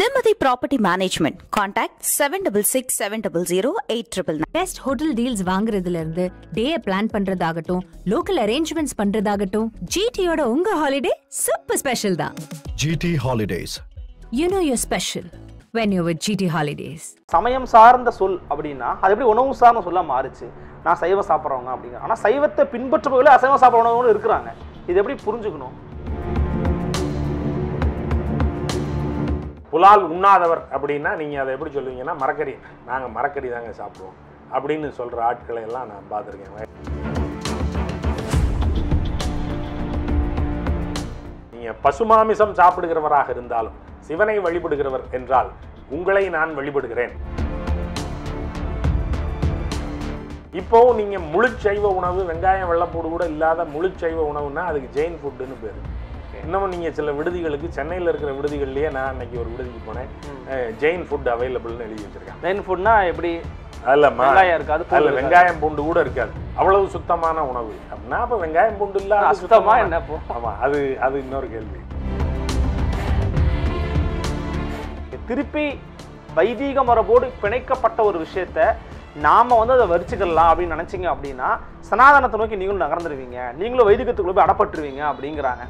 Nirmati Property Management. Contact 766 700 899. Best hotel deals வாங்குறதுல இருந்து day plan பண்றதாகட்டும் லோக்கல் அரேஞ்ச்மெண்ட்ஸ் பண்றதாகட்டும் ஜிடியோட உங்க ஹாலிடே சூப்பர் ஸ்பெஷல் தான் GT Holidays. You know your special when you with GT holidays சமயம் சார்ந்த சொல் அப்படின்னா அது எப்படி உணவு சார்ந்த சொல்லா மாறுச்சு நான் சைவம் சாப்பிட்றவங்க அப்படிங்கிற ஆனால் சைவத்தை பின்பற்றுபவர்களே அசைவம் சாப்பிட்றவங்களும் இருக்கிறாங்க இது எப்படி புரிஞ்சுக்கணும் புலால் உண்ணாதவர் அப்படின்னா நீங்கள் அதை எப்படி சொல்லுவீங்கன்னா மரக்கறி நாங்கள் மரக்கறி தாங்க சாப்பிடுவோம் அப்படின்னு சொல்கிற ஆட்களை எல்லாம் நான் பார்த்துருக்கேன் நீங்கள் பசுமாமிசம் சாப்பிடுகிறவராக இருந்தாலும் சிவனை வழிபடுகிறவர் என்றால் உங்களை நான் வழிபடுகிறேன் இப்போ நீங்க முழு சைவ உணவு வெங்காயம் வெள்ளப்பூடு கூட இல்லாத முழு சைவ உணவுன்னா அதுக்கு ஜெயின் ஃபுட்டுன்னு பேர் இன்னமும் நீங்க சில விடுதிகளுக்கு சென்னையில் இருக்கிற விடுதிகள்லயே நான் அன்னைக்கு ஒரு விடுதிக்கு போனேன் அஹ், ஜெயின் ஃபுட் அவைலபிள்னு எழுதி வச்சிருக்காங்க மெயின் ஃபுட்னா எப்படி அதுல ம- வெங்காயம் இருக்காது, பூண்டு அதுல இருக்காது. வெங்காயம் பூண்டு கூட இருக்காது அவ்வளவு சுத்தமான உணவு அப்படின்னா அப்ப வெங்காயம் பூண்டு இல்லாத அசுத்தமா சுத்தமான- என்ன இப்போ? ஆமா அது அது இன்னொரு கேள்வி திருப்பி வைதீக மரபோடு பிணைக்கப்பட்ட ஒரு விஷயத்த நாம வந்து அதை வரிச்சுக்கலாம் அப்படின்னு நினைச்சீங்க அப்படின்னா சனாதனத்தை நோக்கி நீங்களும் நகர்ந்துருவீங்க நீங்களும் வைதிகத்துக்குள்ள போய் அடப்பட்டுருவீங்க அப்படிங்கிறாங்க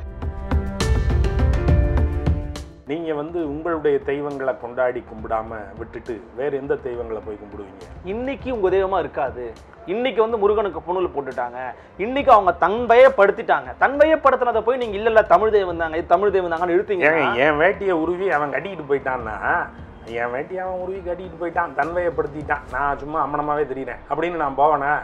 நீங்க வந்து உங்களுடைய தெய்வங்களை கொண்டாடி கும்பிடாம விட்டுட்டு வேற எந்த தெய்வங்களை போய் கும்பிடுவீங்க இன்னைக்கு உங்க தெய்வமா இருக்காது இன்னைக்கு வந்து முருகனுக்கு புணுல் போட்டுட்டாங்க இன்னைக்கு அவங்க தன்வயப்படுத்திட்டாங்க தன்வயப்படுத்தினதை போய் நீங்க இல்ல இல்ல தமிழ் தெய்வம் தாங்க இது தமிழ் தெய்வம் தாங்கன்னு இழுத்தீங்க ஏங்க என் வேட்டியை உருவி அவன் கட்டிக்கிட்டு போயிட்டான்னா என் வேட்டியை அவன் உருவி கட்டிக்கிட்டு போயிட்டான் தன்மையப்படுத்திட்டான் நான் சும்மா அம்மனமாவே தெரியுறேன் அப்படின்னு நான் போவேனே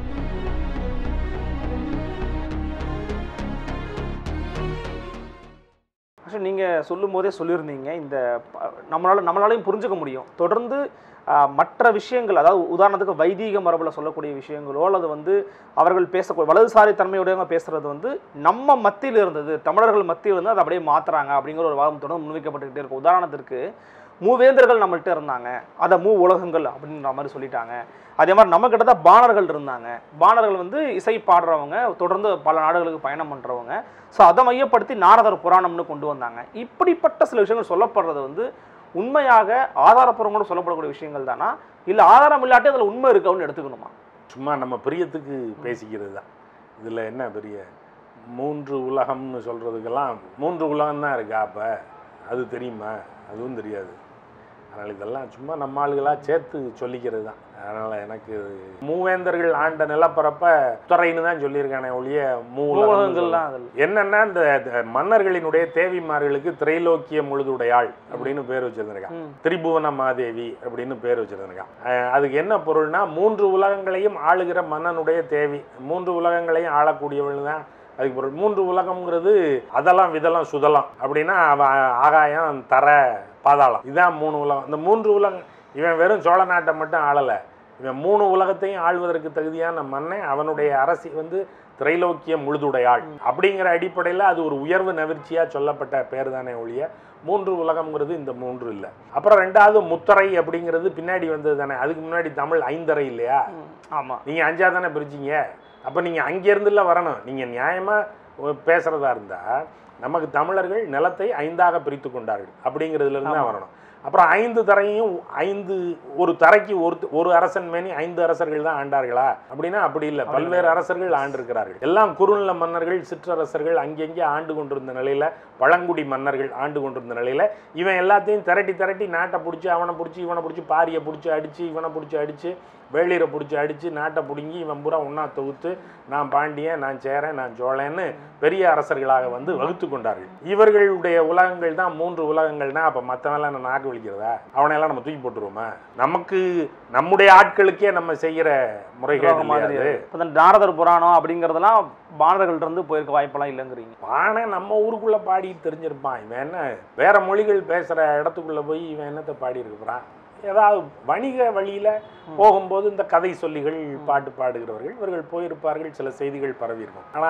ஆக்சுவலி நீங்கள் சொல்லும் போதே சொல்லியிருந்தீங்க இந்த ப- நம்மளால நம்மளாலையும் புரிஞ்சுக்க முடியும் தொடர்ந்து ஆஹ், மற்ற விஷயங்கள் அதாவது உதாரணத்துக்கு வைதீக மரபில் சொல்லக்கூடிய விஷயங்களோ அல்லது வந்து அவர்கள் பேசக்கூடிய வலதுசாரி தன்மையுடையவங்க பேசுறது வந்து நம்ம மத்தியில் இருந்தது தமிழர்கள் மத்தியில் இருந்து அதை அப்படியே மாத்துறாங்க அப்படிங்கிற ஒரு வாதம் தொடர்ந்து முன்வைக்கப்பட்டுக்கிட்டே இருக்கும் உதாரணத்திற்கு மூவேந்தர்கள் நம்மள்ட்ட இருந்தாங்க அதை மூ உலகங்கள் அப்படின்ற மாதிரி சொல்லிட்டாங்க அதே மாதிரி நம்ம கிட்ட தான் பாணர்கள் இருந்தாங்க பாணர்கள் வந்து இசை பாடுறவங்க தொடர்ந்து பல நாடுகளுக்கு பயணம் பண்ணுறவங்க ஸோ அதை மையப்படுத்தி நாரதர் புராணம்னு கொண்டு வந்தாங்க இப்படிப்பட்ட சில விஷயங்கள் சொல்லப்படுறது வந்து உண்மையாக ஆதாரப்பூர்வங்களோட சொல்லப்படக்கூடிய விஷயங்கள் தானா இல்லை ஆதாரம் இல்லாட்டி அதில் உண்மை இருக்கு அப்படின்னு எடுத்துக்கணுமா சும்மா நம்ம பிரியத்துக்கு பேசிக்கிறது தான் இதில் என்ன பெரிய மூன்று உலகம்னு சொல்கிறதுக்கெல்லாம் மூன்று உலகம் தான் இருக்கா அப்போ அது தெரியுமா அதுவும் தெரியாது அதனால் இதெல்லாம் சும்மா நம்ம ஆளுகளாக சேர்த்து சொல்லிக்கிறது தான் அதனால் எனக்கு மூவேந்தர்கள் ஆண்ட நிலப்பரப்ப துறைன்னு தான் சொல்லியிருக்கானே ஒழிய மூ உலகம்னு சொல்லல. உலகங்கள்லாம் அதில் என்னன்னா இந்த இந்த மன்னர்களினுடைய தேவிமார்களுக்கு திரைலோக்கிய முழுதுடையாள் அப்படின்னு பேர் வச்சிருந்திருக்கான் ம். திரிபுவன மாதேவி அப்படின்னு பேர் வச்சிருந்திருக்கான் அஹ் அதுக்கு என்ன பொருள்னா மூன்று உலகங்களையும் ஆளுகிற மன்னனுடைய தேவி மூன்று உலகங்களையும் ஆளக்கூடியவள் தான் அதுக்கு பொருள் மூன்று உலகம்ங்கிறது அதெல்லாம் விதெல்லாம் சுதலம் அப்படின்னா அவ ஆகாயம் தர பாதாளம் இதான் மூணு உலகம் இந்த மூன்று உலகம் இவன் வெறும் சோழ நாட்டை மட்டும் ஆளலை இவன் மூணு உலகத்தையும் ஆள்வதற்கு தகுதியான மன்னன் அவனுடைய அரசி வந்து திரைலோக்கிய முழுதுடையாள் அப்படிங்கிற அடிப்படையில் அது ஒரு உயர்வு நவிர்ச்சியாக சொல்லப்பட்ட பேர் தானே ஒழிய மூன்று உலகம்ங்கிறது இந்த மூன்று இல்லை அப்புறம் ரெண்டாவது முத்தரை அப்படிங்கிறது பின்னாடி வந்தது தானே அதுக்கு முன்னாடி தமிழ் ஐந்தரை இல்லையா ஆமாம் நீங்கள் அஞ்சா தானே பிரிச்சிங்க அப்போ நீங்கள் அங்கேருந்துல வரணும் நீங்கள் நியாயமாக பேசுகிறதா இருந்தால் நமக்கு தமிழர்கள் நிலத்தை ஐந்தாக பிரித்து கொண்டார்கள் அப்படிங்கிறதுலேருந்து தான் வரணும் அப்புறம் ஐந்து தரையும் ஐந்து ஒரு தரைக்கு ஒரு ஒரு அரசன் மேனி ஐந்து அரசர்கள் தான் ஆண்டார்களா அப்படின்னா அப்படி இல்லை பல்வேறு அரசர்கள் ஆண்டிருக்கிறார்கள் எல்லாம் குறுநில மன்னர்கள் சிற்றரசர்கள் அங்கங்கே ஆண்டு கொண்டிருந்த நிலையில் பழங்குடி மன்னர்கள் ஆண்டு கொண்டிருந்த நிலையில் இவன் எல்லாத்தையும் திரட்டி திரட்டி நாட்டை பிடிச்சி அவனை பிடிச்சி இவனை பிடிச்சி பாரியை பிடிச்சி அடித்து இவனை பிடிச்சி அடித்து வேளிரை பிடிச்சி அடித்து நாட்டை பிடுங்கி இவன் பூரா ஒன்றா தொகுத்து நான் பாண்டியன் நான் சேரன் நான் சோழன்னு பெரிய அரசர்களாக வந்து வகுத்து கொண்டார்கள் இவர்களுடைய உலகங்கள் தான் மூன்று உலகங்கள்னா அப்போ மற்றவெல்லாம் நான் நாக்கு வலிக்கிறதா அவனையெல்லாம் நம்ம தூக்கி போட்டுருவோமா நமக்கு நம்முடைய ஆட்களுக்கே நம்ம செய்கிற முறைகள் மாதிரி மாதிரி இப்போ இந்த நாரதர் புராணம் அப்படிங்கிறதெல்லாம் பாணர்கள்ட்ட இருந்து போயிருக்க வாய்ப்பெல்லாம் இல்லைங்கிறீங்க பானை நம்ம ஊருக்குள்ள பாடி தெரிஞ்சிருப்பான் இவன் என்ன வேற மொழிகள் பேசுற இடத்துக்குள்ள போய் இவன் என்னத்தை பாடி இருக்கிறான் ஏதாவது வணிக வழியில போகும்போது இந்த கதை சொல்லிகள் பாட்டு பாடுகிறவர்கள் இவர்கள் போயிருப்பார்கள் சில செய்திகள் பரவி இருக்கும் ஆனா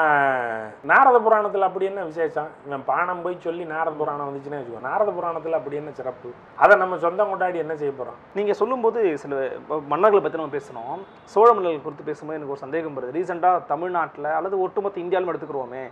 நாரத புராணத்துல அப்படி என்ன விசேஷம் இவன் பானம் போய் சொல்லி நாரத புராணம் வந்துச்சுன்னு வச்சுக்கோ நாரத புராணத்துல அப்படி என்ன சிறப்பு அதை நம்ம சொந்தம் கொண்டாடி என்ன செய்ய போறோம் நீங்கள் சொல்லும்போது சில இப்ப மன்னர்களை பற்றி நம்ம பேசணும் சோழ மன்னர்கள் குறித்து பேசும்போது எனக்கு ஒரு சந்தேகம் வருது ரீசெண்டாக தமிழ்நாட்டில் அல்லது ஒட்டுமொத்த இந்தியாவிலும் எடுத்துக்கிறோமே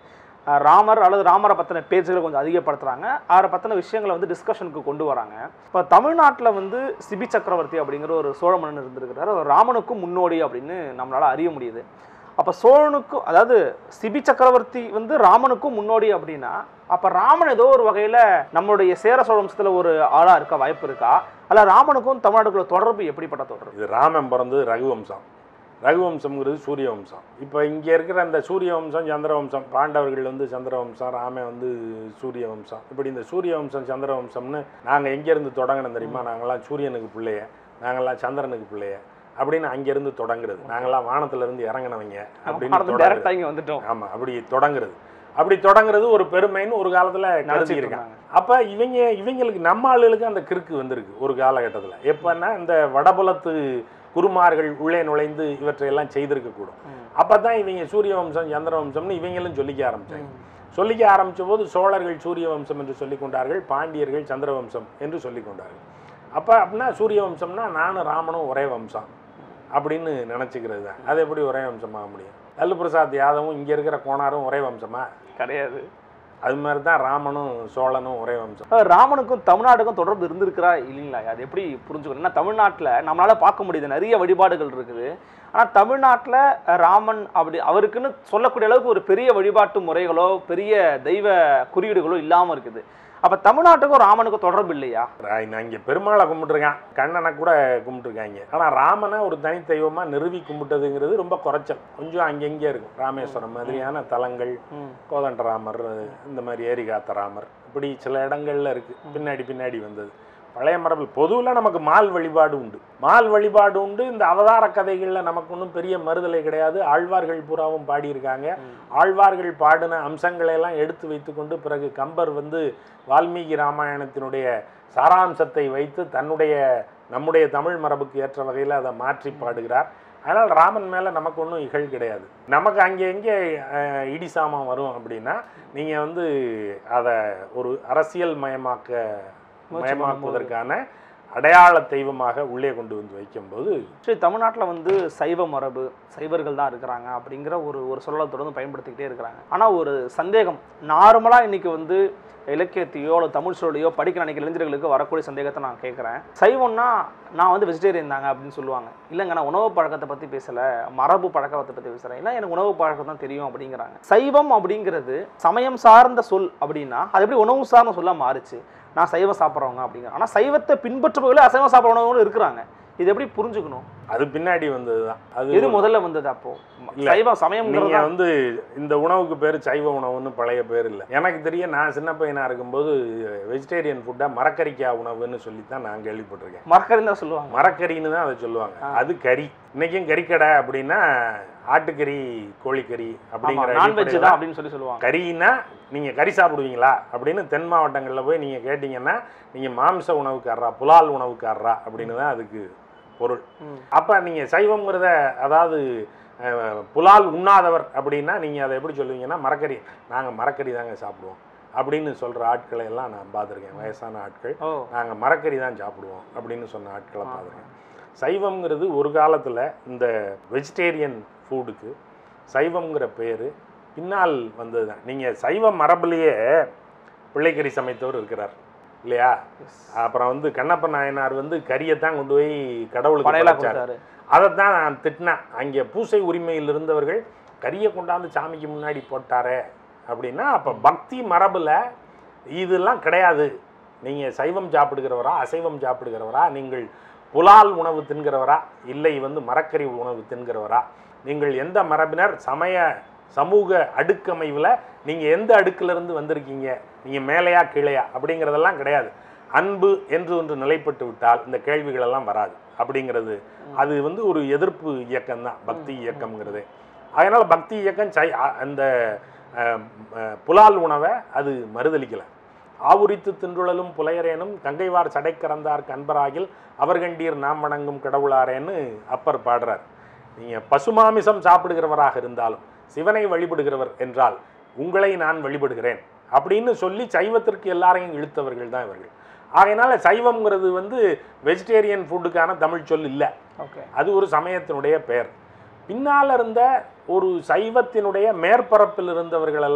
அஹ், ராமர் அல்லது ராமரை பற்றின பேச்சுகளை கொஞ்சம் அதிகப்படுத்துகிறாங்க அவரை பற்றின விஷயங்களை வந்து டிஸ்கஷனுக்கு கொண்டு வராங்க இப்போ தமிழ்நாட்டில் வந்து சிபி சக்கரவர்த்தி அப்படிங்கிற ஒரு சோழ மன்னன் இருந்திருக்கிறார் அவர் ராமனுக்கும் முன்னோடி அப்படின்னு நம்மளால் அறிய முடியுது அப்போ சோழனுக்கும் அதாவது சிபி சக்கரவர்த்தி வந்து ராமனுக்கும் முன்னோடி அப்படின்னா அப்போ ராமன் ஏதோ ஒரு வகையில் நம்மளுடைய சேர சோழ வம்சத்தில் ஒரு ஆளாக இருக்க வாய்ப்பு இருக்கா அல்ல ராமனுக்கும் தமிழ்நாட்டுக்குள்ள தொடர்பு எப்படிப்பட்ட தொடர்பு இது ராமன் பிறந்தது ரகுவம்சம் ரகுவம்சம்ங்கிறது சூரிய வம்சம் இப்போ இங்கே இருக்கிற அந்த சூரிய வம்சம் சந்திர வம்சம் பாண்டவர்கள் வந்து சந்திர வம்சம் ராமன் வந்து சூரிய வம்சம் இப்படி இந்த சூரிய வம்சம் சந்திர வம்சம்னு நாங்கள் எங்கேருந்து தொடங்கணும் தெரியுமா நாங்கள்லாம் சூரியனுக்கு பிள்ளைய நாங்கள்லாம் சந்திரனுக்கு பிள்ளைய அப்படின்னு அங்கேருந்து தொடங்குறது நாங்கள்லாம் வானத்திலிருந்து இறங்கினவங்க அப்படின்னு தொடங்குறது டேரக்டாக இங்கே வந்துட்டோம் ஆமாம் அப்படி தொடங்குறது அப்படி தொடங்குறது ஒரு பெருமைன்னு ஒரு காலத்தில் நினச்சிட்டு நடத்தியிருக்காங்க இருக்காங்க அப்போ இவங்க இவங்களுக்கு நம்ம ஆளுகளுக்கு அந்த கிறுக்கு வந்திருக்கு ஒரு காலகட்டத்தில் எப்போன்னா இந்த வடபுலத்து குருமார்கள் உள்ளே நுழைந்து இவற்றையெல்லாம் செய்திருக்கக்கூடும் அப்போ தான் இவங்க சூரிய வம்சம் சந்திர வம்சம்னு இவங்களும் சொல்லிக்க ஆரம்பிச்சாங்க சொல்லிக்க ஆரம்பித்த போது சோழர்கள் சூரிய வம்சம் என்று சொல்லிக் கொண்டார்கள் பாண்டியர்கள் சந்திர வம்சம் என்று சொல்லிக் கொண்டார்கள் அப்போ அப்படின்னா சூரிய வம்சம்னா நானும் ராமனும் ஒரே வம்சம் அப்படின்னு நினச்சிக்கிறது தான் அது எப்படி ஒரே வம்சமாக முடியும் லல்லு பிரசாத் யாதவும் இங்கே இருக்கிற கோணாரும் ஒரே வம்சமா கிடையாது அது மாதிரி தான் ராமனும் சோழனும் ஒரே வம்சம் அஹ் ராமனுக்கும் தமிழ்நாட்டுக்கும் தொடர்பு இருந்திருக்கிறா இல்லைங்களா அது எப்படி புரிஞ்சுக்கணும் ஏன்னா தமிழ்நாட்டில் நம்மளால பார்க்க முடியுது நிறைய வழிபாடுகள் இருக்குது ஆனால் தமிழ்நாட்டில் ராமன் அப்படி அவருக்குன்னு சொல்லக்கூடிய அளவுக்கு ஒரு பெரிய வழிபாட்டு முறைகளோ பெரிய தெய்வ குறியீடுகளோ இல்லாமல் இருக்குது அப்போ தமிழ்நாட்டுக்கும் ராமனுக்கும் தொடர்பு இல்லையா நான் இங்கே பெருமாளை கும்பிட்டுருக்கான் கண்ணனை கூட கும்பிட்டுருக்காங்க ஆனால் ராமனை ஒரு தனி தெய்வமாக நிறுவி கும்பிட்டதுங்கிறது ரொம்ப குறைச்சல் கொஞ்சம் அங்கங்கே இருக்கும் ராமேஸ்வரம் மாதிரியான தலங்கள் கோதண்டராமர் இந்த மாதிரி ஏரிகாத்த ராமர் இப்படி சில இடங்கள்ல இருக்குது பின்னாடி பின்னாடி வந்தது பழைய மரபில் பொதுவில் நமக்கு மால் வழிபாடு உண்டு மால் வழிபாடு உண்டு இந்த அவதார கதைகளில் நமக்கு ஒன்றும் பெரிய மறுதலை கிடையாது ஆழ்வார்கள் பூராவும் பாடியிருக்காங்க ஆழ்வார்கள் பாடின அம்சங்களை எல்லாம் எடுத்து வைத்துக்கொண்டு பிறகு கம்பர் வந்து வால்மீகி ராமாயணத்தினுடைய சாராம்சத்தை வைத்து தன்னுடைய நம்முடைய தமிழ் மரபுக்கு ஏற்ற வகையில் அதை மாற்றி பாடுகிறார் அதனால் ராமன் மேலே நமக்கு ஒன்றும் இகழ் கிடையாது நமக்கு அங்கே எங்கே அஹ், இடி சாமான் வரும் அப்படின்னா நீங்கள் வந்து அதை ஒரு அரசியல் மயமாக்க மயமாக்குவதற்கான அடையாள தெய்வமாக உள்ளே கொண்டு வந்து வைக்கும்போது சரி தமிழ்நாட்டில் வந்து சைவ மரபு சைவர்கள் தான் இருக்கிறாங்க அப்படிங்கிற ஒரு ஒரு சொல்லலை தொடர்ந்து பயன்படுத்திக்கிட்டே இருக்கிறாங்க ஆனால் ஒரு சந்தேகம் நார்மலாக இன்னைக்கு வந்து இலக்கியத்தையோ அல்லது தமிழ் சொல்லையோ படிக்கிற நினைக்கிற இளைஞர்களுக்கு வரக்கூடிய சந்தேகத்தை நான் கேட்குறேன் சைவம்னா நான் வந்து வெஜிடேரியன் தாங்க அப்படின்னு சொல்லுவாங்க இல்லைங்க நான் உணவு பழக்கத்தை பற்றி பேசலை மரபு பழக்கத்தை பற்றி பேசுகிறேன் இல்லை எனக்கு உணவு பழக்கம் தான் தெரியும் அப்படிங்கிறாங்க சைவம் அப்படிங்கிறது சமயம் சார்ந்த சொல் அப்படின்னா அது எப்படி உணவு சார்ந்த சொல்ல மாறுச்சு நான் சைவம் சாப்பிட்றவங்க அப்படிங்கிற ஆனால் சைவத்தை பின்பற்றுபவர்களே அசைவம் சாப்பிட்றவங்களும் இருக்கிறாங்க இது எப்படி புரிஞ்சுக்கணும் அது பின்னாடி வந்தது தான் அது எது முதல்ல வந்தது அப்போ இல்ல. சைவம் சமயம்ங்கிறது நீங்க தான் வந்து இந்த உணவுக்கு பேர் சைவ உணவுன்னு பழைய பேர் இல்லை எனக்கு தெரிய நான் சின்ன பையனா இருக்கும்போது வெஜிடேரியன் ஃபுட்டை மரக்கறிக்காய் உணவுன்னு சொல்லி தான் நான் கேள்விப்பட்டிருக்கேன் மரக்கறின்னு தான் சொல்லுவாங்க மரக்கறின்னு தான் அதை சொல்லுவாங்க ஆ. அது கறி இன்னைக்கும் கறிக்கடை அப்படின்னா ஆட்டுக்கறி கோழிக்கறி அப்படிங்கிற நான்வெஜ் அடிப்படையில தான் அப்படின்னு சொல்லி சொல்லுவாங்க கறின்னா நீங்கள் கறி சாப்பிடுவீங்களா அப்படின்னு தென் மாவட்டங்களில் போய் நீங்கள் கேட்டிங்கன்னா நீங்கள் மாம்ச உணவுக்காரரா புலால் உணவுக்காரரா அப்படின்னு தான் அதுக்கு பொருள் ம். அப்போ நீங்கள் சைவம்ங்கிறத அதாவது அஹ், புலால் உண்ணாதவர் அப்படின்னா நீங்கள் அதை எப்படி சொல்லுவீங்கன்னா மரக்கறி நாங்கள் மரக்கறி தாங்க சாப்பிடுவோம் அப்படின்னு சொல்கிற ஆட்களை எல்லாம் நான் பார்த்துருக்கேன் வயசான ஆட்கள் ஓ நாங்கள் மரக்கறி தான் சாப்பிடுவோம் அப்படின்னு சொன்ன ஆட்களை பார்த்துருக்கேன் சைவம்ங்கிறது ஒரு காலத்தில் இந்த வெஜிடேரியன் ஃபுட்டுக்கு சைவம்ங்கிற பேர் பின்னால் வந்தது தான் நீங்கள் சைவ மரபுலேயே பிள்ளைக்கறி சமைத்தவர் இருக்கிறார் இல்லையா அப்புறம் வந்து கண்ணப்ப நாயனார் வந்து கறியை தான் கொண்டு போய் கடவுளுக்கு படையலா படைச்சார் கொடுத்தாரு அதை தான் நான் திட்டினேன் அங்கே பூசை உரிமையில் இருந்தவர்கள் கறியை கொண்டாந்து சாமிக்கு முன்னாடி போட்டாரே அப்படின்னா அப்போ பக்தி மரபில் இதெல்லாம் கிடையாது நீங்கள் சைவம் சாப்பிடுகிறவரா அசைவம் சாப்பிடுகிறவரா நீங்கள் புலால் உணவு தின்கிறவரா இல்லை வந்து மரக்கறி உணவு தின்கிறவரா நீங்கள் எந்த மரபினர் சமய சமூக அடுக்கமைவில் நீங்கள் எந்த அடுக்கிலிருந்து வந்திருக்கீங்க நீங்கள் மேலையா கீழையா அப்படிங்கிறதெல்லாம் கிடையாது அன்பு என்று ஒன்று நிலைப்பட்டு விட்டால் இந்த கேள்விகள் எல்லாம் வராது அப்படிங்கிறது அது வந்து ஒரு எதிர்ப்பு இயக்கம் தான் பக்தி இயக்கம்ங்கிறது அதனால் பக்தி இயக்கம் சை அ- அந்த அஹ், அஹ், புலால் உணவை அது மறுதளிக்கலை ஆவுரித்து தின்றுழலும் புலையரேனும் கங்கைவார் சடைக்கறந்தார் கண்பராகில் அவர்கண்டீர் நாம் வணங்கும் கடவுளாரேன்னு அப்பர் பாடுறார் நீங்கள் பசுமாமிசம் சாப்பிடுகிறவராக இருந்தாலும் சிவனை வழிபடுகிறவர் என்றால் உங்களை நான் வழிபடுகிறேன் அப்படின்னு சொல்லி சைவத்திற்கு எல்லாரையும் இழுத்தவர்கள் தான் இவர்கள் ஆகையினால சைவம்ங்கிறது வந்து வெஜிடேரியன் ஃபுட்டுக்கான தமிழ் சொல் இல்லை ஓகே அது ஒரு சமயத்தினுடைய பெயர் பின்னால் இருந்த ஒரு சைவத்தினுடைய மேற்பரப்பில் இருந்தவர்களெல்லாம்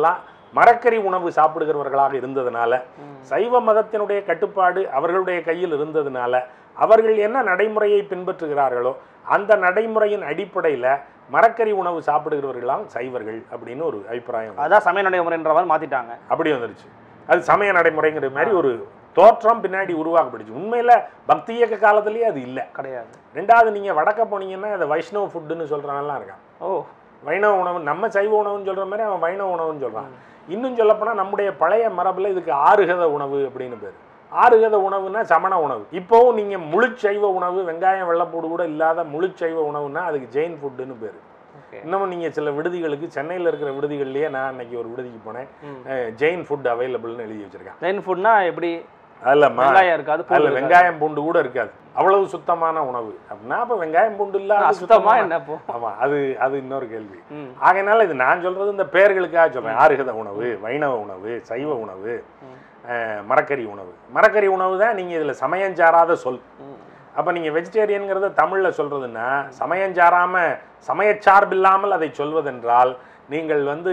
மரக்கறி உணவு சாப்பிடுகிறவர்களாக இருந்ததுனால சைவ மதத்தினுடைய கட்டுப்பாடு அவர்களுடைய கையில் இருந்ததுனால அவர்கள் என்ன நடைமுறையை பின்பற்றுகிறார்களோ அந்த நடைமுறையின் அடிப்படையில் மரக்கறி உணவு சாப்பிடுகிறவர்களாம் சைவர்கள் அப்படின்னு ஒரு அபிப்பிராயம் அதான் சமய நடைமுறைன்ற மாதிரி மாத்திட்டாங்க அப்படி வந்துருச்சு அது சமய நடைமுறைங்கிற மாதிரி ஒரு தோற்றம் பின்னாடி உருவாக்கப்படுச்சு உண்மையில பக்தி இயக்க காலத்திலேயே அது இல்லை கிடையாது ரெண்டாவது நீங்க வடக்க போனீங்கன்னா அதை வைஷ்ணவ ஃபுட்டுன்னு சொல்றவன்லாம் இருக்கான் ஓ வைணவ உணவு நம்ம சைவ உணவுன்னு சொல்ற மாதிரி அவன் வைணவ உணவுன்னு சொல்றான் இன்னும் சொல்லப்போனா நம்முடைய பழைய மரபுல இதுக்கு ஆறுகத உணவு அப்படின்னு பேர் ஆறுகத உணவுனா சமண உணவு இப்போவும் நீங்க முழு சைவ உணவு வெங்காயம் வெள்ளப்பூடு கூட இல்லாத முழு சைவ உணவுனா அதுக்கு ஜெயின் ஃபுட்டுன்னு பேர் ஓகே இன்னமும் நீங்க சில விடுதிகளுக்கு சென்னையில் இருக்கிற விடுதிகள்லயே நான் அன்னைக்கு ஒரு விடுதிக்கு போனேன் ம். அஹ், ஜெயின் ஃபுட் அவைலபிள்னு எழுதி வச்சிருக்கான் ஜெயின் ஃபுட்னா எப்படி அதில் வெங்காயம் இருக்காது பூண்டு அதில் இருக்காது. வெங்காயம் பூண்டு கூட இருக்காது அவ்வளவு சுத்தமான உணவு அப்படின்னா அப்போ வெங்காயம் பூண்டு இல்லாத அசுத்தமா சுத்தமான- என்ன இப்போ ஆமா அது அது இன்னொரு கேள்வி ம். ஆகையினால இது நான் சொல்றது இந்த பெயர்களுக்காக சொல்றேன் ஆறுகத உணவு வைணவ உணவு சைவ உணவு ம். அஹ், மரக்கறி உணவு மரக்கறி உணவு தான் நீங்க இதுல சமயம் சாராத சொல் ம். அப்ப நீங்க வெஜிடேரியன்கிறத தமிழ்ல சொல்றதுன்னா சமயம் சாராம சமயச்சார்பில்லாமல் அதை சொல்வதென்றால் நீங்கள் வந்து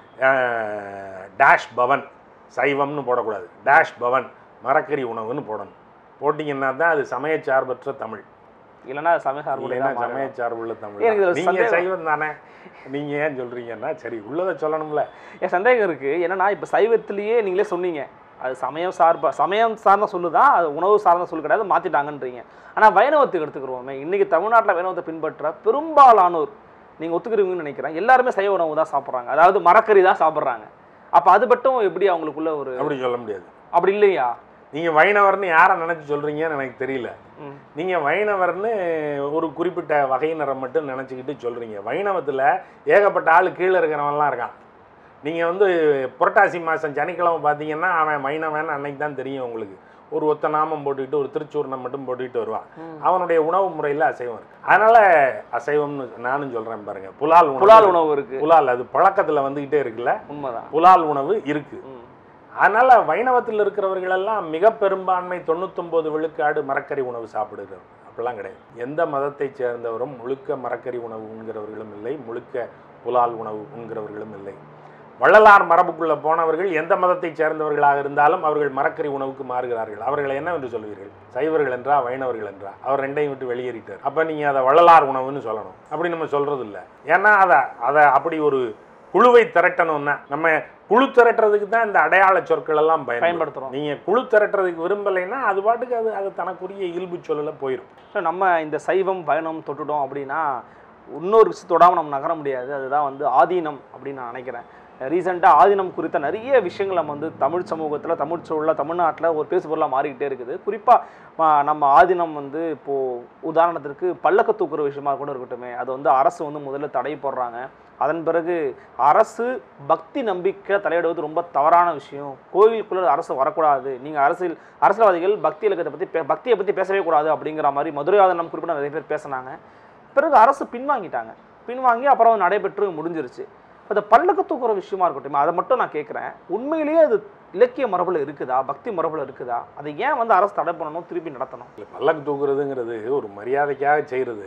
அஹ், டேஷ் பவன் சைவம்னு போடக்கூடாது டேஷ் பவன் மரக்கறி உணவுன்னு போடணும் போட்டிங்கன்னா தான் அது சமயச்சார்பற்ற தமிழ் இல்லைன்னா சமய சார்புடைய இல்லைன்னா தான் மாறும். சமயச்சார்புள்ள தமிழ் எனக்கு இதுல தான். நீங்க சந்தேகம். சைவம் தானே நீங்க ஏன் சொல்றீங்கன்னா சரி உள்ளதை சொல்லணும்ல என் சந்தேகம் இருக்கு என்னன்னா இப்ப சைவத்திலேயே நீங்களே சொன்னீங்க அது சமயம் சார்பா சமயம் சார்ந்த சொல்லு தான் அது உணவு சார்ந்த சொல்லு கிடையாது மாத்திட்டாங்கன்றீங்க ஆனா வைணவத்துக்கு எடுத்துக்கிறோமே இன்னைக்கு தமிழ்நாட்டுல வைணவத்தை பின்பற்ற பெரும்பாலானோர் நீங்க ஒத்துக்கிறீங்கன்னு நினைக்கிறேன் எல்லாருமே சைவ உணவு தான் சாப்பிட்றாங்க அதாவது மரக்கறி தான் சாப்பிட்றாங்க அப்ப அது மட்டும் எப்படி அவங்களுக்குள்ள ஒரு அப்படி சொல்ல முடியாது அப்படி இல்லையா நீங்க வைணவர்னு யாரை நினைச்சு சொல்றீங்கன்னு எனக்கு தெரியல ம். நீங்க வைணவர்னு ஒரு குறிப்பிட்ட வகையினரை மட்டும் நினைச்சுக்கிட்டு சொல்றீங்க வைணவத்துல ஏகப்பட்ட ஆள் கீழே இருக்கிறவன்லாம் இருக்கான் நீங்க வந்து புரட்டாசி மாசம் சனிக்கிழமை பார்த்தீங்கன்னா அவன் வைணவன் அன்னைக்கு தான் தெரியும் உங்களுக்கு ஒரு ஒத்த நாமம் போட்டுக்கிட்டு ஒரு திருச்சூர்ணம் மட்டும் போட்டுக்கிட்டு வருவான் அவனுடைய உணவு முறையில் அசைவம் இருக்கு அதனால அசைவம்னு நானும் சொல்றேன் பாருங்க புலால் உணவு புலால் உணவு இருக்கு புலால் அது பழக்கத்துல வந்துகிட்டே இருக்குல்ல உண்மைதான் புலால் உணவு இருக்கு ம். அதனால வைணவத்தில் இருக்கிறவர்கள் எல்லாம் மிக பெரும்பான்மை தொண்ணூத்தொன்பது விழுக்காடு மரக்கறி உணவு சாப்பிடுகிறவர் அப்படிலாம் கிடையாது எந்த மதத்தை சேர்ந்தவரும் முழுக்க மரக்கறி உணவு உண்கிறவர்களும் இல்லை முழுக்க புலால் உணவு உண்கிறவர்களும் இல்லை வள்ளலார் மரபுக்குள்ள போனவர்கள் எந்த மதத்தை சேர்ந்தவர்களாக இருந்தாலும் அவர்கள் மரக்கறி உணவுக்கு மாறுகிறார்கள் அவர்களை என்னவென்று சொல்வீர்கள் சைவர்கள் என்றா வைணவர்கள் என்றா அவர் ரெண்டையும் விட்டு வெளியேறிட்டார் அப்ப நீங்க அதை வள்ளலார் உணவுன்னு சொல்லணும் அப்படி நம்ம சொல்றது இல்லை ஏன்னா அதை அதை அப்படி ஒரு குழுவை திரட்டணும்னா நம்ம குழு திரட்டுறதுக்கு தான் இந்த அடையாள சொற்கள் எல்லாம் பயன்படுத்தும் பயன்படுத்துறோம் நீங்க குழு திரட்டுறதுக்கு விரும்பலைன்னா அது பாட்டுக்கு அது அது தனக்குரிய இயல்பு சொல்லல போயிடும் ஸோ நம்ம இந்த சைவம் பயணம் தொட்டுட்டோம் அப்படின்னா இன்னொரு விஷயம் தொடாமல் நம்ம நகர முடியாது அதுதான் வந்து ஆதீனம் அப்படின்னு நான் நினைக்கிறேன் ரீசெண்டாக ஆதீனம் குறித்த நிறைய விஷயங்கள் நம்ம வந்து தமிழ் சமூகத்தில் தமிழ் சூழலில் தமிழ்நாட்டில் ஒரு பேசுபொருளாக மாறிக்கிட்டே இருக்குது குறிப்பாக நம்ம ஆதீனம் வந்து இப்போது உதாரணத்திற்கு பல்லக்க தூக்குற விஷயமா கூட இருக்கட்டுமே அது வந்து அரசு வந்து முதல்ல தடை போடுறாங்க அதன் பிறகு அரசு பக்தி நம்பிக்கை தலையிடுவது ரொம்ப தவறான விஷயம் கோயிலுக்குள்ள அரசு வரக்கூடாது நீங்கள் அரசியல் அரசியல்வாதிகள் பக்தி இலக்கத்தை பற்றி பே- பக்தியை பற்றி பேசவே கூடாது அப்படிங்கிற மாதிரி மதுரை ஆதனம் குறிப்பிட்ட நிறைய பேர் பேசினாங்க பிறகு அரசு பின்வாங்கிட்டாங்க பின்வாங்கி அப்புறம் நடைபெற்று முடிஞ்சிருச்சு அந்த பல்லக்கு தூக்குற விஷயமா இருக்கட்டும் அதை மட்டும் நான் கேட்குறேன் உண்மையிலேயே அது இலக்கிய மரபுல இருக்குதா பக்தி மரபுல இருக்குதா அதை ஏன் வந்து அரசு தடை பண்ணணும் திருப்பி நடத்தணும் இல்ல, பல்லக்கு தூக்குறதுங்கிறது ஒரு மரியாதைக்காக செய்யறது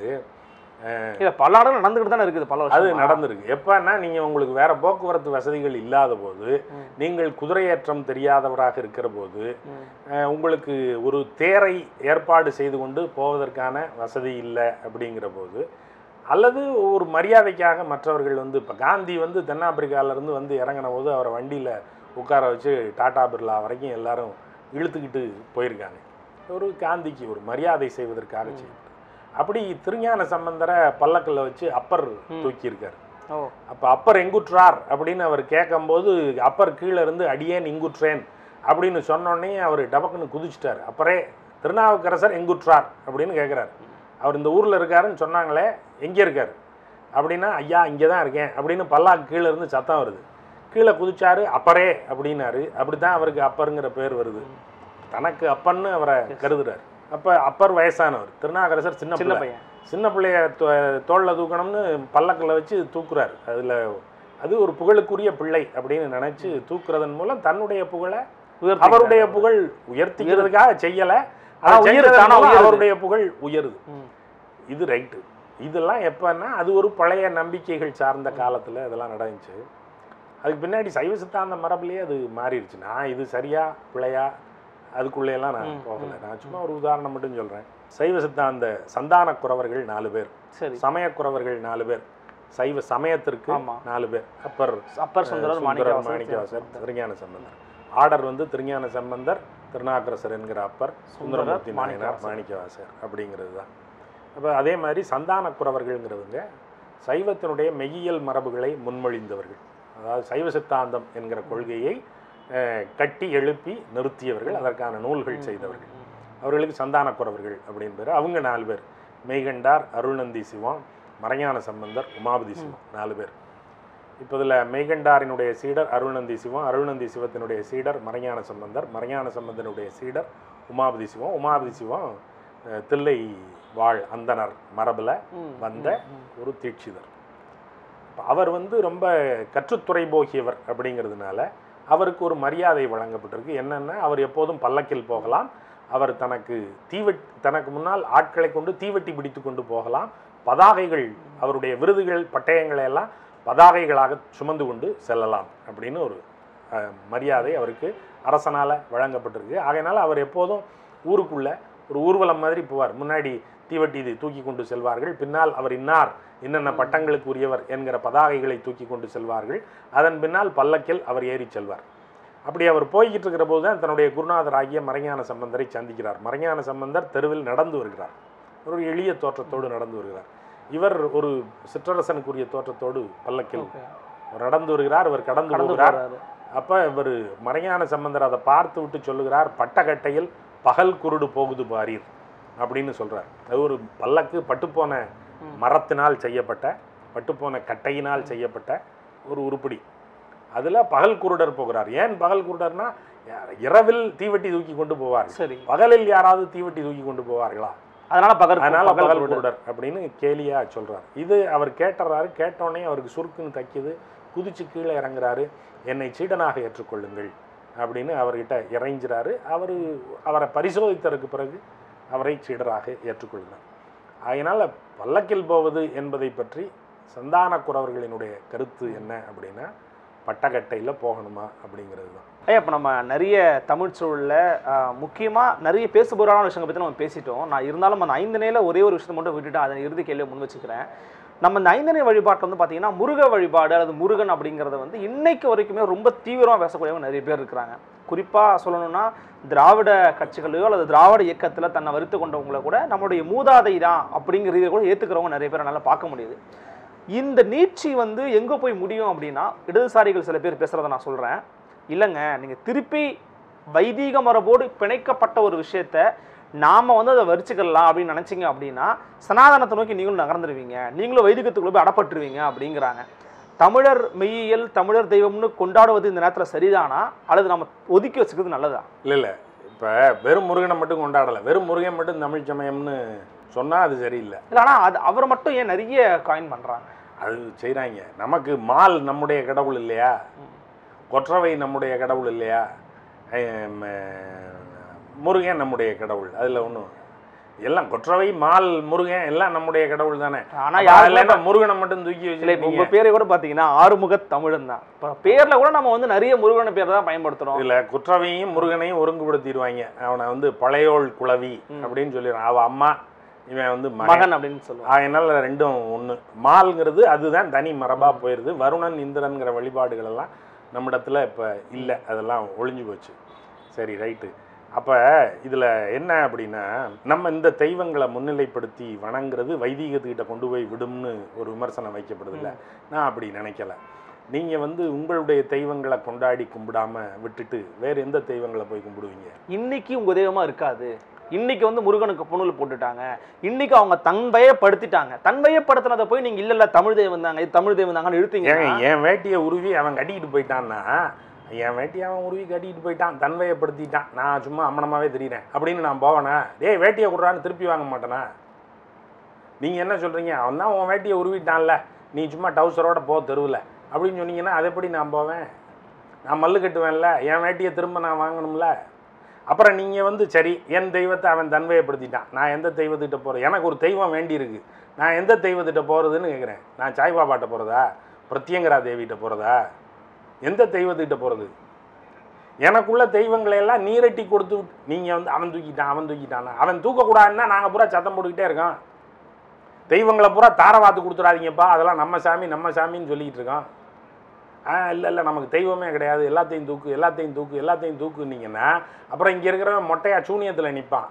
இல்லை பல இடங்கள் நடந்துக்கிட்டு தானே இருக்குது பல அது வருஷமா. நடந்திருக்கு எப்பன்னா நீங்க உங்களுக்கு வேற போக்குவரத்து வசதிகள் இல்லாத போது ம். நீங்கள் குதிரையேற்றம் தெரியாதவராக இருக்கிற போது ம். அஹ், உங்களுக்கு ஒரு தேரை ஏற்பாடு செய்து கொண்டு போவதற்கான வசதி இல்லை அப்படிங்கிற போது அல்லது ஒரு மரியாதைக்காக மற்றவர்கள் வந்து இப்போ காந்தி வந்து தென்னாப்பிரிக்கால இருந்து வந்து இறங்கின போது அவரை வண்டியில் உட்கார வச்சு டாடா பிர்லா வரைக்கும் எல்லாரும் இழுத்துக்கிட்டு போயிருக்காங்க ஒரு காந்திக்கு ஒரு மரியாதை செய்வதற்காக செய்யப்பட்டது அப்படி திருஞான சம்பந்தரை பல்லக்கில் வச்சு அப்பர் தூக்கியிருக்காரு ஓ அப்போ அப்பர் எங்குற்றார் அப்படின்னு அவர் கேட்கும்போது அப்பர் கீழே இருந்து அடியேன் இங்குற்றேன் அப்படின்னு சொன்னோடனே அவர் டபக்குன்னு குதிச்சிட்டார் அப்பரே திருநாவுக்கரசர் எங்குற்றார் அப்படின்னு கேட்குறாரு அவர் இந்த ஊரில் இருக்காருன்னு சொன்னாங்களே எங்கே இருக்கார் அப்படின்னா ஐயா இங்கே தான் இருக்கேன் அப்படின்னு பல்லாக்கு கீழே இருந்து சத்தம் வருது கீழே குதிச்சாரு அப்பரே அப்படின்னாரு அப்படி தான் அவருக்கு அப்பருங்கிற பேர் வருது தனக்கு அப்பன்னு அவரை கருதுறாரு அப்போ அப்பர் வயசானவர் திருநாவுக்கரசர் சின்ன சின்ன பிள்ளை பையன் சின்ன பிள்ளைய தோ- தோள்ல தூக்கணும்னு பல்லக்கில் வச்சு தூக்குறாரு அதில் அது ஒரு புகழுக்குரிய பிள்ளை அப்படின்னு நினைச்சு தூக்குறதன் மூலம் தன்னுடைய புகழை உயர்த்தி அவருடைய புகழ் உயர்த்திக்கிறதுக்காக செய்யல ஆனா அதை உயருது, செஞ்சதன் ஆனா மூலம் உயருது. அவருடைய புகழ் உயருது ம். இது ரைட்டு இதெல்லாம் எப்பன்னா அது ஒரு பழைய நம்பிக்கைகள் சார்ந்த காலத்துல இதெல்லாம் நடந்துச்சு அதுக்கு பின்னாடி சைவ சித்தாந்த மரபுலேயே அது மாறிடுச்சு நான் இது சரியா பிழையா அதுக்குள்ளேயெல்லாம் நான் ம், போகலை ம், நான் சும்மா ஒரு உதாரணம் மட்டும் சொல்கிறேன் சைவ சித்தாந்த சந்தான குறவர்கள் நாலு பேர் சரி சமயக்குறவர்கள் நாலு பேர் சைவ சமயத்திற்கு ஆமா. நாலு பேர் அப்பர் அப்பர் சுந்தரர் சுந்தரர் மாணிக்கவாசர் மாணிக்கவாசர் திருஞான சம்பந்தர் ஆர்டர் வந்து திருஞான சம்பந்தர் திருநாக்கரசர் என்கிற அப்பர் சுந்தரமூர்த்தி சுந்தரர், நாயனார் மாணிக்கவாசர். மாணிக்கவாசர் அப்படிங்கிறது தான் அப்போ அதே மாதிரி சந்தான குறவர்கள்ங்கிறவங்க சைவத்தினுடைய மெய்யியல் மரபுகளை முன்மொழிந்தவர்கள் அதாவது சைவ சித்தாந்தம் என்கிற கொள்கையை அஹ், கட்டி எழுப்பி நிறுத்தியவர்கள் அதற்கான நூல்கள் செய்தவர்கள் அவர்களுக்கு சந்தான குறவர்கள் அப்படின்னு பேர் அவங்க நாலு பேர் மெய்கண்டார் அருள்நந்தி சிவம் மறைஞான சம்பந்தர் உமாபதி சிவம் நாலு பேர் இப்போ இதில் மெய்கண்டாரினுடைய சீடர் அருள்நந்தி சிவம் அருள்நந்தி சிவத்தினுடைய சீடர் மறைஞான சம்பந்தர் மறைஞான சம்பந்தனுடைய சீடர் உமாபதி சிவம் உமாபதி சிவம் அஹ், தில்லை வாழ் அந்தனர் மரபில் ம், வந்த ம், ம். ஒரு தீட்சிதர் இப்ப அவர் வந்து ரொம்ப கற்றுத்துறை போகியவர் அப்படிங்கிறதுனால அவருக்கு ஒரு மரியாதை வழங்கப்பட்டிருக்கு என்னென்னா அவர் எப்போதும் பல்லக்கில் போகலாம் அவர் தனக்கு தீவெட் தனக்கு முன்னால் ஆட்களை கொண்டு தீவெட்டி பிடித்து கொண்டு போகலாம் பதாகைகள் அவருடைய விருதுகள் பட்டயங்களை எல்லாம் பதாகைகளாக சுமந்து கொண்டு செல்லலாம் அப்படின்னு ஒரு அஹ், மரியாதை அவருக்கு அரசனால் வழங்கப்பட்டிருக்கு ஆகையினால அவர் எப்போதும் ஊருக்குள்ள ஒரு ஊர்வலம் மாதிரி போவார் முன்னாடி தீவட்டி இது தூக்கி கொண்டு செல்வார்கள் பின்னால் அவர் இன்னார் என்னென்ன பட்டங்களுக்கு உரியவர் என்கிற பதாகைகளை தூக்கி கொண்டு செல்வார்கள் அதன் பின்னால் பல்லக்கில் அவர் ஏறி செல்வார் அப்படி அவர் போய்கிட்டு இருக்கிற போது தான் தன்னுடைய குருநாதர் ஆகிய மறைஞான சம்பந்தரை சந்திக்கிறார் மறைஞான சம்பந்தர் தெருவில் நடந்து வருகிறார் ஒரு எளிய தோற்றத்தோடு நடந்து வருகிறார் இவர் ஒரு சிற்றரசனுக்குரிய தோற்றத்தோடு பல்லக்கில் Okay. அவர் நடந்து வருகிறார் இவர் கடந்து கடந்து போகிறார் போறாரு அப்போ இவர் மறைஞான சம்பந்தர் அதை பார்த்து விட்டு சொல்லுகிறார் பட்டக்கட்டையில் பகல் குருடு போகுது பாரீர் அப்படின்னு சொல்றார் அது ஒரு பல்லக்கு பட்டுப்போன ம். மரத்தினால் செய்யப்பட்ட பட்டுப்போன கட்டையினால் செய்யப்பட்ட ஒரு உருப்படி அதில் பகல் குருடர் போகிறார் ஏன் பகல் குருடர்னா இரவில் தீவெட்டி தூக்கி கொண்டு போவார் சரி பகலில் யாராவது தீவெட்டி தூக்கி கொண்டு போவார்களா அதனால பகல் அதனால பகல் பகல் குருடர். குருடர் அப்படின்னு கேலியா சொல்றார் இது அவர் கேட்டுறாரு கேட்டோடனே அவருக்கு சுருக்குன்னு தைக்குது குதிச்சு கீழே இறங்குறாரு என்னை சீடனாக ஏற்றுக்கொள்ளுங்கள் அப்படின்னு அவர்கிட்ட இறைஞ்சிறாரு அவர் அவரை பரிசோதித்ததற்கு பிறகு அவரை சீடராக ஏற்றுக்கொள்கிறார் அதனால் பல்லக்கில் போவது என்பதை பற்றி சந்தான குறவர்களினுடைய கருத்து என்ன அப்படின்னா பட்டக்கட்டையில் போகணுமா அப்படிங்கிறது தான் ஐயா இப்போ நம்ம நிறைய தமிழ் சூழலில் முக்கியமாக நிறைய பேசுபொருளான விஷயங்களை பற்றி நம்ம பேசிட்டோம் நான் இருந்தாலும் அந்த ஐந்து நிலையில் ஒரே ஒரு விஷயத்தை மட்டும் விட்டுட்டு அதை இறுதி கேள்வியை முன் வச்சுக்கிறேன் நம்ம இந்த ஐந்தனை வழிபாட்டில் வந்து பார்த்தீங்கன்னா முருக வழிபாடு அல்லது முருகன் அப்படிங்கிறத வந்து இன்னைக்கு வரைக்குமே ரொம்ப தீவிரமாக பேசக்கூடியவங்க நிறைய பேர் இருக்கிறாங்க குறிப்பாக சொல்லணும்னா திராவிட கட்சிகளையோ அல்லது திராவிட இயக்கத்தில் தன்னை வருத்து கொண்டவங்கள கூட நம்மளுடைய மூதாதை தான் அப்படிங்கிற இதை கூட ஏற்றுக்கிறவங்க நிறைய பேரை நல்லா பார்க்க முடியுது இந்த நீட்சி வந்து எங்கே போய் முடியும் அப்படின்னா இடதுசாரிகள் சில பேர் பேசுகிறத நான் சொல்கிறேன் இல்லைங்க நீங்கள் திருப்பி வைதீக மரபோடு பிணைக்கப்பட்ட ஒரு விஷயத்த நாம் வந்து அதை வரிச்சுக்கலாம் அப்படின்னு நினச்சிங்க அப்படின்னா சனாதனத்தை நோக்கி நீங்களும் நகர்ந்துருவீங்க நீங்களும் வைதிகத்துக்குள்ள போய் அடப்பட்டுருவீங்க அப்படிங்கிறாங்க தமிழர் மெய்யியல் தமிழர் தெய்வம்னு கொண்டாடுவது இந்த நேரத்தில் சரிதானா அல்லது நம்ம ஒதுக்கி வச்சுக்கிறது நல்லதா இல்லை இல்லை இப்போ வெறும் முருகனை மட்டும் கொண்டாடலை வெறும் முருகன் மட்டும் தமிழ் சமயம்னு சொன்னால் அது சரியில்லை இல்லை ஆனால் அது அவரை மட்டும் ஏன் நிறைய காயின் பண்ணுறாங்க அது செய்கிறாங்க நமக்கு மால் நம்முடைய கடவுள் இல்லையா கொற்றவை நம்முடைய கடவுள் இல்லையா ஹம், முருகன் நம்முடைய கடவுள் அதில் ஒன்றும் எல்லாம் கொற்றவை மால் முருகன் எல்லாம் நம்முடைய கடவுள் தானே ஆனா அப்ப யாருமே அதுல என்ன முருகனை மட்டும் தூக்கி இல்லை இப்போ வச்சு உங்கள் பேரை கூட பார்த்தீங்கன்னா ஆறுமுக தமிழன் தான் இப்போ பேரில் கூட நம்ம வந்து நிறைய முருகன பேர் தான் பயன்படுத்துகிறோம் இதுல குற்றவையும் முருகனையும் ஒருங்குபடுத்திடுவாங்க அவனை வந்து பழையோள் குளவி அப்படின்னு சொல்லிடுறான் அவ அம்மா இவன் வந்து மகன் மகன் அப்படின்னு சொல்லுவாங்க அதனால ரெண்டும் ஒன்று மால்ங்கிறது அதுதான் தனி மரபா போயிடுது வருணன் இந்திரன்கிற வழிபாடுகள் எல்லாம் நம்மிடத்துல இப்போ இல்லை அதெல்லாம் ஒளிஞ்சு போச்சு சரி ரைட்டு அப்போ இதில் என்ன அப்படின்னா நம்ம இந்த தெய்வங்களை முன்னிலைப்படுத்தி வணங்குறது வைதீகத்துக்கிட்ட கொண்டு போய் விடும்னு ஒரு விமர்சனம் வைக்கப்படுதில்ல நான் அப்படி நினைக்கல நீங்கள் வந்து உங்களுடைய தெய்வங்களை கொண்டாடி கும்பிடாம விட்டுட்டு வேறு எந்த தெய்வங்களை போய் கும்பிடுவீங்க இன்னைக்கு உங்க தெய்வமா இருக்காது இன்னைக்கு வந்து முருகனுக்கு புணுல் போட்டுட்டாங்க இன்னைக்கு அவங்க தன்வயப்படுத்திட்டாங்க தன்வயப்படுத்தினதை போய் நீங்க இல்ல இல்ல தமிழ் தெய்வம் தாங்க இது தமிழ் தெய்வம் தாங்கன்னு இழுத்தீங்க ஏங்க என் வேட்டியை உருவி அவன் கட்டிக்கிட்டு போயிட்டான்னா என் வேட்டியை அவன் உருவி கட்டிக்கிட்டு போயிட்டான் தன்மையப்படுத்திட்டான் நான் சும்மா அம்மனமாவே தெரியுறேன் அப்படின்னு நான் போவேனா டேய் வேட்டியை கொடுறான்னு திருப்பி வாங்க மாட்டேனா நீங்கள் என்ன சொல்கிறீங்க அவன் தான் உன் வேட்டியை உருவிட்டான்ல நீ சும்மா டவுசரோட போ தெருவில் அப்படின்னு சொன்னீங்கன்னா அதை எப்படி நான் போவேன் நான் மல்லு கட்டுவேன்ல என் வேட்டியை திரும்ப நான் வாங்கணும்ல அப்புறம் நீங்கள் வந்து சரி என் தெய்வத்தை அவன் தன்மையப்படுத்திட்டான் நான் எந்த தெய்வத்திட்ட போகிறேன் எனக்கு ஒரு தெய்வம் வேண்டியிருக்கு நான் எந்த தெய்வத்திட்ட போகிறதுன்னு கேட்குறேன் நான் சாய்பாபாட்ட போகிறதா பிரத்யங்கரா தேவிகிட்ட போகிறதா எந்த தெய்வத்துக்கிட்ட போகிறது எனக்குள்ள தெய்வங்களை எல்லாம் நீரட்டி கொடுத்து விட்டு- நீங்க வந்து அவன் தூக்கிட்டான் அவன் தூக்கிட்டான் அவன் தூக்கக்கூடாதுன்னா நாங்கள் பூரா சத்தம் போட்டுக்கிட்டே இருக்கோம் தெய்வங்களை பூரா தாரவாத்து கொடுத்துடாதீங்கப்பா அதெல்லாம் நம்ம சாமி நம்ம சாமின்னு சொல்லிக்கிட்டு இருக்கோம் ஆ இல்லை இல்லை நமக்கு தெய்வமே கிடையாது எல்லாத்தையும் தூக்கு எல்லாத்தையும் தூக்கு எல்லாத்தையும் தூக்குனீங்கன்னா அப்புறம் இங்கே இருக்கிறவன் மொட்டையா சூனியத்தில் நிற்பான்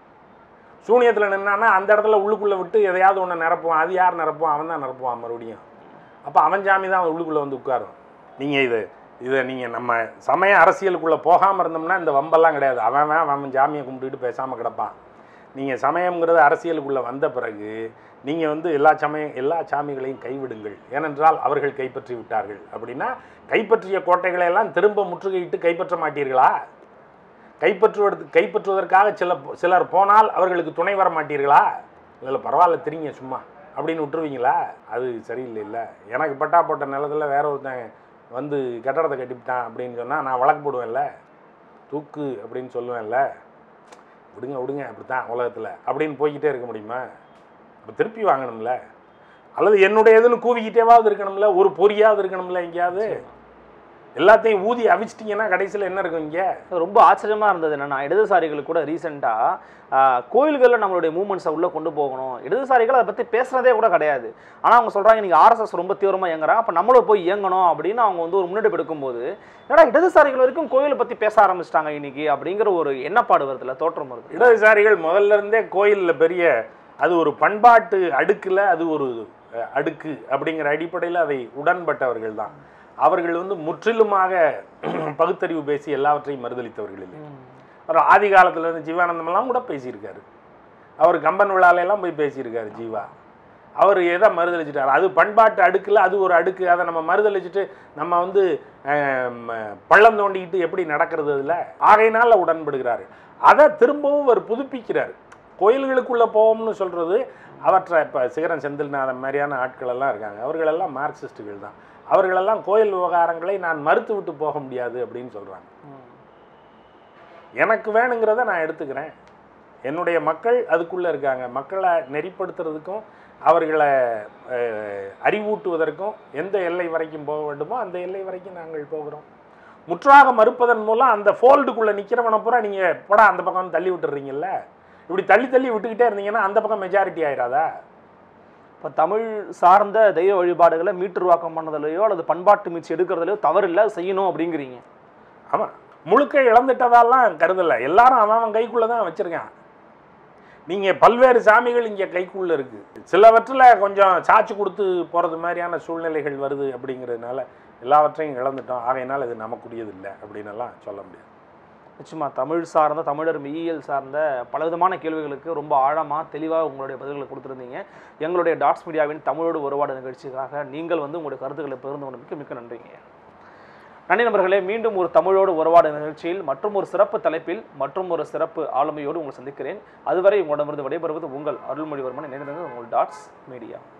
சூனியத்தில் நின்னான்னா அந்த இடத்துல உள்ளுக்குள்ளே விட்டு எதையாவது ஒன்று நிரப்புவான் அது யார் நிரப்புவான் அவன் தான் நிரப்புவான் மறுபடியும் அப்போ அவன் சாமி தான் அவன் உள்ளுக்குள்ளே வந்து உட்காரும் நீங்கள் இது இதை நீங்கள் நம்ம சமய அரசியலுக்குள்ளே போகாமல் இருந்தோம்னா இந்த வம்பெல்லாம் கிடையாது அவன் அவன் அவன் சாமியை கும்பிட்டுட்டு பேசாமல் கிடப்பான் நீங்கள் சமயம்ங்கிறது அரசியலுக்குள்ளே வந்த பிறகு நீங்கள் வந்து எல்லா சமயம் எல்லா சாமிகளையும் கைவிடுங்கள் ஏனென்றால் அவர்கள் கைப்பற்றி விட்டார்கள் அப்படின்னா கைப்பற்றிய கோட்டைகளை எல்லாம் திரும்ப முற்றுகையிட்டு கைப்பற்ற மாட்டீர்களா கைப்பற்றுவது கைப்பற்றுவதற்காக சில சிலர் போனால் அவர்களுக்கு துணை வர மாட்டீர்களா இல்லை பரவாயில்ல திரிங்க சும்மா அப்படின்னு விட்டுருவீங்களா அது சரியில்லை இல்லை எனக்கு பட்டா போட்ட நிலத்துல வேற ஒருத்தன் வந்து கட்டடத்தை கட்டிவிட்டான் அப்படின்னு சொன்னால் நான் வழக்கு போடுவேன்ல தூக்கு அப்படின்னு சொல்லுவேன்ல விடுங்க விடுங்க அப்படித்தான் உலகத்தில் அப்படின்னு போய்கிட்டே இருக்க முடியுமா அப்போ திருப்பி வாங்கணும்ல அல்லது என்னுடையதுன்னு கூவிக்கிட்டேவாவது இருக்கணும்ல ஒரு பொறியாவது இருக்கணும்ல எங்கேயாவது எல்லாத்தையும் ஊதி அவிச்சிட்டிங்கன்னா கடைசியில் என்ன இருக்கும் இங்கே ரொம்ப ஆச்சரியமா இருந்தது என்னன்னா இடதுசாரிகள் கூட ரீசெண்டாக கோயில்களில் நம்மளுடைய மூமெண்ட்ஸை உள்ளே கொண்டு போகணும் இடதுசாரிகள் அதை பற்றி பேசுறதே கூட கிடையாது ஆனால் அவங்க சொல்கிறாங்க நீங்கள் ஆர்எஸ்எஸ் ரொம்ப தீவிரமாக இயங்குறாங்க அப்போ நம்மளும் போய் இயங்கணும் அப்படின்னு அவங்க வந்து ஒரு முன்னெடுப்பு எடுக்கும்போது ஏன்னா இடதுசாரிகள் வரைக்கும் கோயிலை பற்றி பேச ஆரம்பிச்சிட்டாங்க இன்னைக்கு அப்படிங்கிற ஒரு எண்ணப்பாடு வருதுல்ல தோற்றம் வருது இடதுசாரிகள் முதல்ல இருந்தே கோயிலில் பெரிய அது ஒரு பண்பாட்டு அடுக்கில் அது ஒரு அஹ், அடுக்கு அப்படிங்கிற அடிப்படையில் அதை உடன்பட்டவர்கள் தான் அவர்கள் வந்து முற்றிலுமாக பகுத்தறிவு பேசி எல்லாவற்றையும் மறுதளித்தவர்கள் இல்லை அவர் ஆதி காலத்துல இருந்து ஜீவானந்தமெல்லாம் கூட பேசியிருக்காரு அவர் கம்பன் விழால எல்லாம் போய் பேசியிருக்காரு ஜீவா அவர் எதை மறுதளிச்சிட்டார் அது பண்பாட்டு அடுக்கில் அது ஒரு அடுக்கு அதை நம்ம மறுதளிச்சுட்டு நம்ம வந்து அஹ், ம- பள்ளம் தோண்டிக்கிட்டு எப்படி நடக்கிறது அதில் ஆகையினால உடன்படுகிறாரு அதை திரும்பவும் அவர் புதுப்பிக்கிறார் கோயில்களுக்குள்ளே போவோம்னு சொல்கிறது அவற்றை இப்போ சிகரன் செந்தில்நாதன் மாதிரியான ஆட்கள் எல்லாம் இருக்காங்க அவர்களெல்லாம் மார்க்சிஸ்டுகள் தான் அவர்களெல்லாம் கோயில் விவகாரங்களை நான் மறுத்து விட்டு போக முடியாது அப்படின்னு சொல்கிறாங்க எனக்கு வேணுங்கிறத நான் எடுத்துக்கிறேன் என்னுடைய மக்கள் அதுக்குள்ளே இருக்காங்க மக்களை நெறிப்படுத்துறதுக்கும் அவர்களை அஹ், அறிவூட்டுவதற்கும் எந்த எல்லை வரைக்கும் போக வேண்டுமோ அந்த எல்லை வரைக்கும் நாங்கள் போகிறோம் முற்றாக மறுப்பதன் மூலம் அந்த ஃபோல்டுக்குள்ளே நிற்கிறவனை பூரா நீங்கள் போடா அந்த பக்கம் தள்ளி விட்டுறீங்கல்ல இப்படி தள்ளி தள்ளி விட்டுக்கிட்டே இருந்தீங்கன்னா அந்த பக்கம் மெஜாரிட்டி ஆயிடாதா இப்போ தமிழ் சார்ந்த தெய்வ வழிபாடுகளை மீட்டுருவாக்கம் பண்ணதுலையோ அல்லது பண்பாட்டு மீட்சி எடுக்கிறதுலையோ தவறில்லை செய்யணும் அப்படிங்கிறீங்க ஆமாம் முழுக்க இழந்துட்டதாலாம் கருதலை எல்லாரும் அவன் அவன் கைக்குள்ளே தான் வச்சுருக்கான் நீங்கள் பல்வேறு சாமிகள் இங்கே கைக்குள்ளே இருக்குது சிலவற்றில் கொஞ்சம் சாட்சி கொடுத்து போகிறது மாதிரியான சூழ்நிலைகள் வருது அப்படிங்கிறதுனால எல்லாவற்றையும் இழந்துட்டோம் ஆகையினால் இது நமக்குரியது இல்லை அப்படின்னு எல்லாம் சொல்ல முடியாது நிச்சயமா தமிழ் சார்ந்த தமிழர் மெய்யியல் சார்ந்த பலவிதமான கேள்விகளுக்கு ரொம்ப ஆழமாக தெளிவாக உங்களுடைய பதில்களை கொடுத்துருந்தீங்க எங்களுடைய டாட்ஸ் மீடியாவின் தமிழோடு ஒருவாடு நிகழ்ச்சிக்காக நீங்கள் வந்து உங்களுடைய கருத்துக்களை பகிர்ந்து கொண்டமைக்கு மிக்க நன்றிங்க நன்றி நண்பர்களே மீண்டும் ஒரு தமிழோடு உறவாடு நிகழ்ச்சியில் மற்றும் ஒரு சிறப்பு தலைப்பில் மற்றும் ஒரு சிறப்பு ஆளுமையோடு உங்களை சந்திக்கிறேன் அதுவரை உங்களிடமிருந்து விடைபெறுவது உங்கள் அருள்மொழிவர்மன் இணைந்திருந்த உங்கள் டாட்ஸ் மீடியா